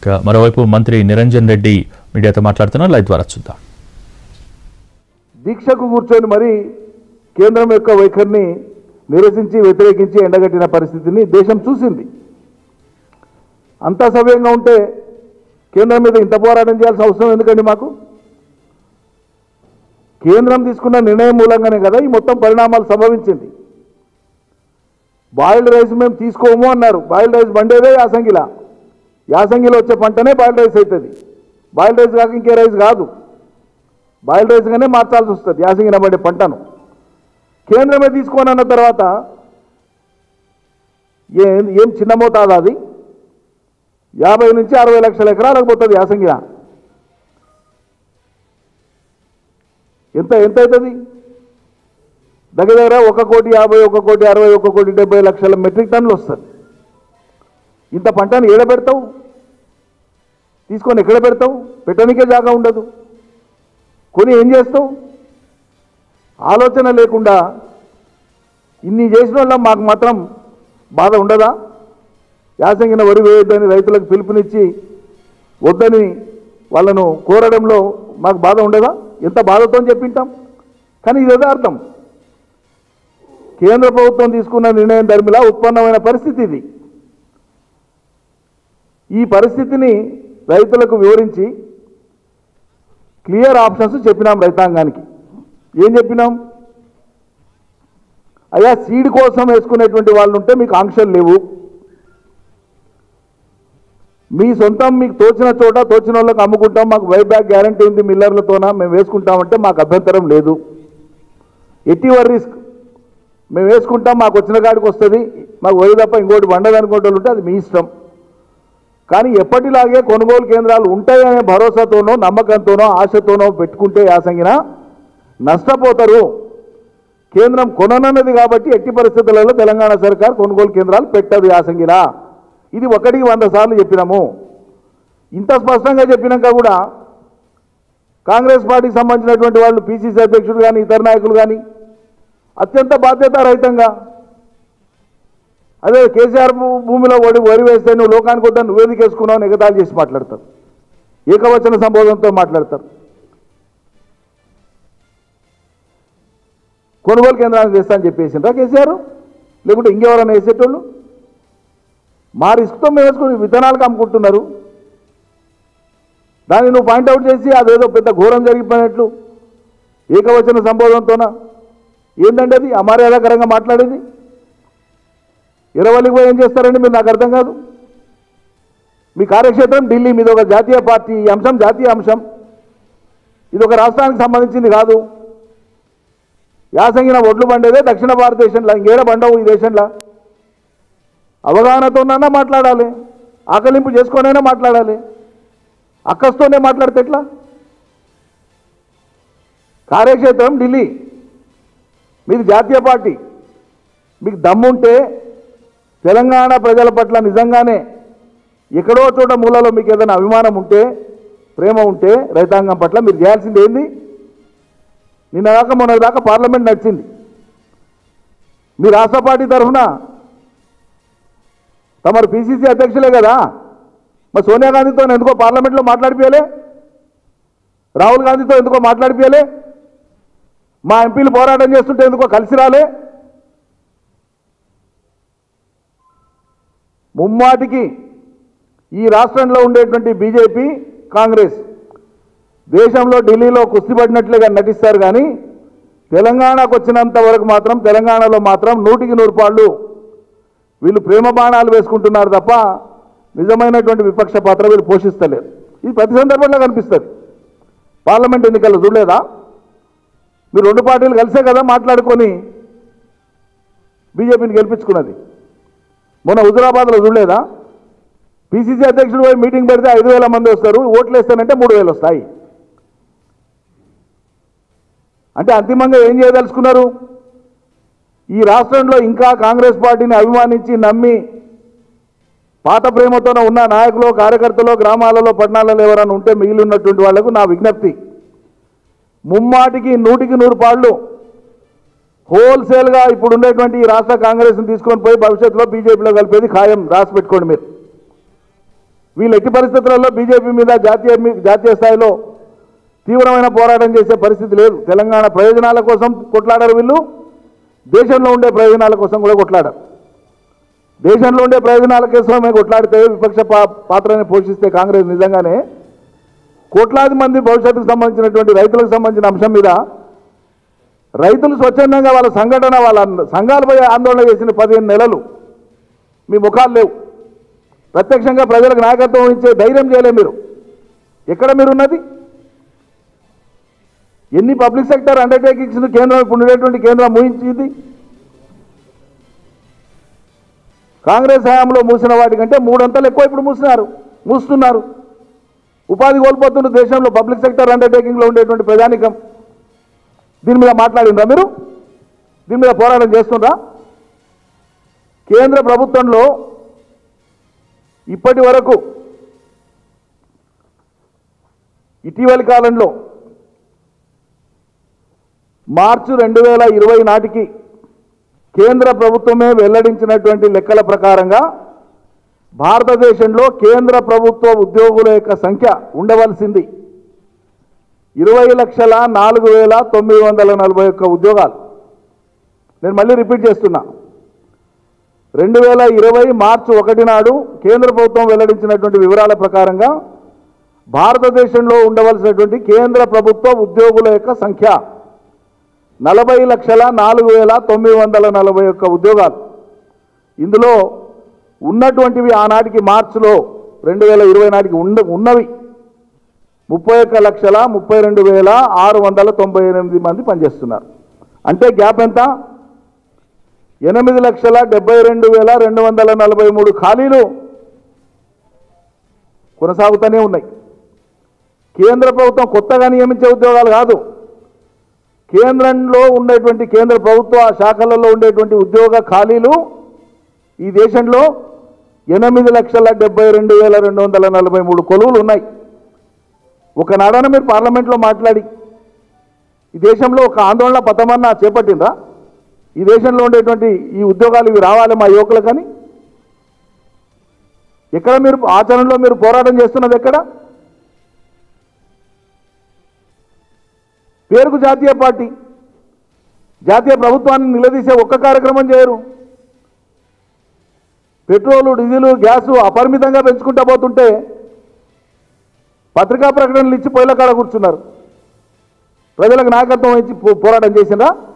ఇక మరోవైపు మంత్రి నిరంజన్ రెడ్డి మీడియాతో మాట్లాడుతున్నారు లైవ్ ద్వారా చూద్దాం దీక్షకు కూర్చొని మరి కేంద్రం యొక్క వైఖరిని నిరసించి వ్యతిరేకించి ఎండగట్టిన పరిస్థితిని దేశం చూసింది అంతా సవ్యంగా ఉంటే కేంద్రం మీద ఇంత పోరాటం చేయాల్సిన అవసరం ఎందుకండి మాకు కేంద్రం తీసుకున్న నిర్ణయం మూలంగానే కదా ఈ మొత్తం పరిణామాలు సంభవించింది బాయిల్డ్ రైస్ మేము తీసుకోము అన్నారు బాయిల్డ్ రైస్ బండేదే యాసంగిలా యాసంగిలో వచ్చే పంటనే బాయిల్డ్ రైస్ అవుతుంది బాయిల్డ్ రైస్ కాక ఇంకే రైస్ కాదు బాయిల్ రైస్గానే మార్చాల్సి వస్తుంది యాసంగిన పడే పంటను కేంద్రమే తీసుకోని అన్న తర్వాత ఏం ఏం చిన్న మోతాదు అది యాభై నుంచి అరవై లక్షల ఎకరాలకు పోతుంది యాసంగిన ఎంత ఎంత అవుతుంది దగ్గర దగ్గర ఒక కోటి యాభై ఒక కోటి అరవై ఒక కోటి డెబ్బై లక్షల మెట్రిక్ టన్నులు వస్తుంది ఇంత పంటను ఏడ పెడతావు తీసుకొని ఎక్కడ పెడతావు పెట్టడానికే జాగా ఉండదు కొని ఏం చేస్తావు ఆలోచన లేకుండా ఇన్ని చేసిన వాళ్ళం మాకు మాత్రం బాధ ఉండదా యాసంగిన వరి వేయొద్దని రైతులకు పిలుపునిచ్చి వద్దని వాళ్ళను కోరడంలో మాకు బాధ ఉండదా ఎంత బాధతో చెప్పింటాం కానీ ఇది యథార్థం కేంద్ర ప్రభుత్వం తీసుకున్న నిర్ణయం ధర్మిలా ఉత్పన్నమైన పరిస్థితి ఇది ఈ పరిస్థితిని రైతులకు వివరించి క్లియర్ ఆప్షన్స్ చెప్పినాం రైతాంగానికి ఏం చెప్పినాం అయ్యా సీడ్ కోసం వేసుకునేటువంటి వాళ్ళు ఉంటే మీకు ఆంక్షలు లేవు మీ సొంతం మీకు తోచిన చోట తోచిన వాళ్ళకి అమ్ముకుంటాం మాకు బైబ్యాక్ గ్యారంటీ ఉంది మిల్లర్లతోన మేము వేసుకుంటామంటే మాకు అభ్యంతరం లేదు ఎట్టివర్ రిస్క్ మేము వేసుకుంటాం మాకు వచ్చిన కాడికి వస్తుంది మాకు వరి తప్ప ఇంకోటి వండదు అనుకుంటే ఉంటే అది మీ ఇష్టం కానీ ఎప్పటిలాగే కొనుగోలు కేంద్రాలు ఉంటాయనే భరోసాతోనో నమ్మకంతోనో ఆశతోనో పెట్టుకుంటే యాసంగిన నష్టపోతారు కేంద్రం కొననన్నది కాబట్టి ఎట్టి పరిస్థితులలో తెలంగాణ సర్కార్ కొనుగోలు కేంద్రాలు పెట్టదు యాసంగిన ఇది ఒకటికి వంద సార్లు చెప్పినాము ఇంత స్పష్టంగా చెప్పినాక కూడా కాంగ్రెస్ పార్టీకి సంబంధించినటువంటి వాళ్ళు పిసిసి అధ్యక్షుడు కానీ ఇతర నాయకులు కానీ అత్యంత బాధ్యతారహితంగా అదే కేసీఆర్ భూ- భూమిలో వడి వరి వేస్తే నువ్వు లోకానికి వద్దని నువ్వేందుకు వేసుకున్నావు అని ఎగతాళి చేసి మాట్లాడతారు ఏకవచన సంబోధనతో మాట్లాడతారు కొనుగోలు కేంద్రానికి వేస్తా అని చెప్పేసిండ్రా కేసీఆర్ లేకుంటే ఇంకెవరైనా వేసేటోళ్ళు మా రిస్క్తో మేము వేసుకుని విత్తనాలకు అమ్ముకుంటున్నారు దాన్ని నువ్వు పాయింట్అవుట్ చేసి అదేదో పెద్ద ఘోరం జరిగిపోయినట్లు ఏకవచన సంబోధనతోనా ఏంటంటే అది అమర్యాదకరంగా మాట్లాడేది ఇరవలికి పోయి ఏం చేస్తారండి మీరు నాకు అర్థం కాదు మీ కార్యక్షేత్రం ఢిల్లీ మీది ఒక జాతీయ పార్టీ ఈ అంశం జాతీయ అంశం ఇది ఒక రాష్ట్రానికి సంబంధించింది కాదు యాసంగిన ఒడ్లు పండేదే దక్షిణ భారతదేశంలో ఇంకేడ పండవు ఈ దేశంలో అవగాహనతోనైనా మాట్లాడాలి ఆకలింపు చేసుకొనైనా మాట్లాడాలి అక్కస్తోనే మాట్లాడితే ఎట్లా కార్యక్షేత్రం ఢిల్లీ మీది జాతీయ పార్టీ మీకు దమ్ముంటే తెలంగాణ ప్రజల పట్ల నిజంగానే ఎక్కడో చోట మూలలో మీకు ఏదైనా అభిమానం ఉంటే ప్రేమ ఉంటే రైతాంగం పట్ల మీరు చేయాల్సింది ఏంది నిన్న దాకా మొన్న దాకా పార్లమెంట్ నడిచింది మీ రాష్ట్ర పార్టీ తరఫున తమరు పిసిసి అధ్యక్షులే కదా మరి సోనియా గాంధీతో ఎందుకో పార్లమెంట్లో మాట్లాడిపోయలే రాహుల్ గాంధీతో ఎందుకో మాట్లాడిపోయలే మా ఎంపీలు పోరాటం చేస్తుంటే ఎందుకో కలిసి రాలే ముమ్మాటికి ఈ రాష్ట్రంలో ఉండేటువంటి బీజేపీ కాంగ్రెస్ దేశంలో ఢిల్లీలో కుస్తీ పడినట్లుగా నటిస్తారు కానీ తెలంగాణకు వచ్చినంత వరకు మాత్రం తెలంగాణలో మాత్రం నూటికి నూరు పాళ్ళు వీళ్ళు ప్రేమ బాణాలు వేసుకుంటున్నారు తప్ప నిజమైనటువంటి విపక్ష పాత్ర వీళ్ళు పోషిస్తలేరు ఇది ప్రతి సందర్భంలో కనిపిస్తుంది పార్లమెంట్ ఎన్నికల్లో చూడలేదా మీరు రెండు పార్టీలు కలిసే కదా మాట్లాడుకొని బీజేపీని గెలిపించుకున్నది మొన్న హుజురాబాద్లో చూడలేదా పిసిసి అధ్యక్షుడు పోయి మీటింగ్ పెడితే ఐదు వేల మంది వస్తారు ఓట్లు వేస్తానంటే మూడు వేలు వస్తాయి అంటే అంతిమంగా ఏం చేయదలుచుకున్నారు ఈ రాష్ట్రంలో ఇంకా కాంగ్రెస్ పార్టీని అభిమానించి నమ్మి పాత ప్రేమతోనే ఉన్న నాయకులు కార్యకర్తలు గ్రామాలలో పట్టణాలలో ఎవరైనా ఉంటే మిగిలి ఉన్నటువంటి వాళ్లకు నా విజ్ఞప్తి ముమ్మాటికి నూటికి నూరు పాళ్ళు హోల్సేల్గా ఇప్పుడు ఉండేటువంటి ఈ రాష్ట్ర కాంగ్రెస్ని తీసుకొని పోయి భవిష్యత్తులో బీజేపీలో కలిపేది ఖాయం రాసి పెట్టుకోండి మీరు వీళ్ళు ఎట్టి పరిస్థితులలో బీజేపీ మీద జాతీయ మీ- జాతీయ స్థాయిలో తీవ్రమైన పోరాటం చేసే పరిస్థితి లేదు తెలంగాణ ప్రయోజనాల కోసం కొట్లాడారు వీళ్ళు దేశంలో ఉండే ప్రయోజనాల కోసం కూడా కొట్లాడారు దేశంలో ఉండే ప్రయోజనాల కోసమే కొట్లాడితే విపక్ష పా- పాత్రని పోషిస్తే కాంగ్రెస్ నిజంగానే కోట్లాది మంది భవిష్యత్తుకు సంబంధించినటువంటి రైతులకు సంబంధించిన అంశం మీద రైతులు స్వచ్ఛందంగా వాళ్ళ సంఘటన వాళ్ళ సంఘాలపై ఆందోళన చేసిన పదిహేను నెలలు మీ ముఖాలు లేవు ప్రత్యక్షంగా ప్రజలకు నాయకత్వం ఇచ్చే ధైర్యం చేయలేరు మీరు ఎక్కడ మీరు ఉన్నది ఎన్ని పబ్లిక్ సెక్టర్ అండర్టేకింగ్స్ కేంద్రం ఇప్పుడు ఉండేటువంటి కేంద్రం మూయించింది కాంగ్రెస్ హయాంలో మూసిన వాటికంటే మూడంతలు ఎక్కువ ఇప్పుడు మూసినారు మూస్తున్నారు ఉపాధి కోల్పోతున్న దేశంలో పబ్లిక్ సెక్టర్ అండర్టేకింగ్లో ఉండేటువంటి ప్రజానికం దీని మీద మాట్లాడిందా మీరు దీని మీద పోరాటం చేస్తుండ్రా కేంద్ర ప్రభుత్వంలో ఇప్పటి వరకు ఇటీవలి కాలంలో మార్చి రెండు వేల ఇరవై నాటికి కేంద్ర ప్రభుత్వమే వెల్లడించినటువంటి లెక్కల ప్రకారంగా భారతదేశంలో కేంద్ర ప్రభుత్వ ఉద్యోగుల యొక్క సంఖ్య ఉండవలసింది ఇరవై లక్షల నాలుగు వేల తొమ్మిది వందల నలభై ఒక్క ఉద్యోగాలు నేను మళ్ళీ రిపీట్ చేస్తున్నా రెండు వేల ఇరవై మార్చి ఒకటి నాడు కేంద్ర ప్రభుత్వం వెల్లడించినటువంటి వివరాల ప్రకారంగా భారతదేశంలో ఉండవలసినటువంటి కేంద్ర ప్రభుత్వ ఉద్యోగుల యొక్క సంఖ్య నలభై లక్షల నాలుగు వేల తొమ్మిది వందల నలభై ఒక్క ఉద్యోగాలు ఇందులో ఉన్నటువంటివి ఆనాటికి మార్చిలో రెండు వేల ఇరవై నాటికి ఉండ ఉన్నవి ముప్పై ఒక్క లక్షల ముప్పై రెండు వేల ఆరు వందల తొంభై ఎనిమిది మంది పనిచేస్తున్నారు అంటే గ్యాప్ ఎంత ఎనిమిది లక్షల డెబ్బై రెండు వేల రెండు వందల నలభై మూడు ఖాళీలు కొనసాగుతూనే ఉన్నాయి కేంద్ర ప్రభుత్వం కొత్తగా నియమించే ఉద్యోగాలు కాదు కేంద్రంలో ఉండేటువంటి కేంద్ర ప్రభుత్వ శాఖలలో ఉండేటువంటి ఉద్యోగ ఖాళీలు ఈ దేశంలో ఎనిమిది లక్షల డెబ్బై రెండు వేల రెండు వందల నలభై మూడు కొలువులు ఉన్నాయి ఒకనాడన మీరు పార్లమెంట్లో మాట్లాడి ఈ దేశంలో ఒక ఆందోళన పథమన్నా చేపట్టిందా ఈ దేశంలో ఉండేటువంటి ఈ ఉద్యోగాలు ఇవి రావాలి మా యువకులకని ఎక్కడ మీరు ఆచరణలో మీరు పోరాటం చేస్తున్నది ఎక్కడ పేరుకు జాతీయ పార్టీ జాతీయ ప్రభుత్వాన్ని నిలదీసే ఒక్క కార్యక్రమం చేయరు పెట్రోలు డీజిల్ గ్యాసు అపరిమితంగా పెంచుకుంటా పోతుంటే పత్రికా ప్రకటనలు ఇచ్చి పొయ్యిల కాడ కూర్చున్నారు ప్రజలకు నాయకత్వం ఇచ్చి పో- పోరాటం చేసిందా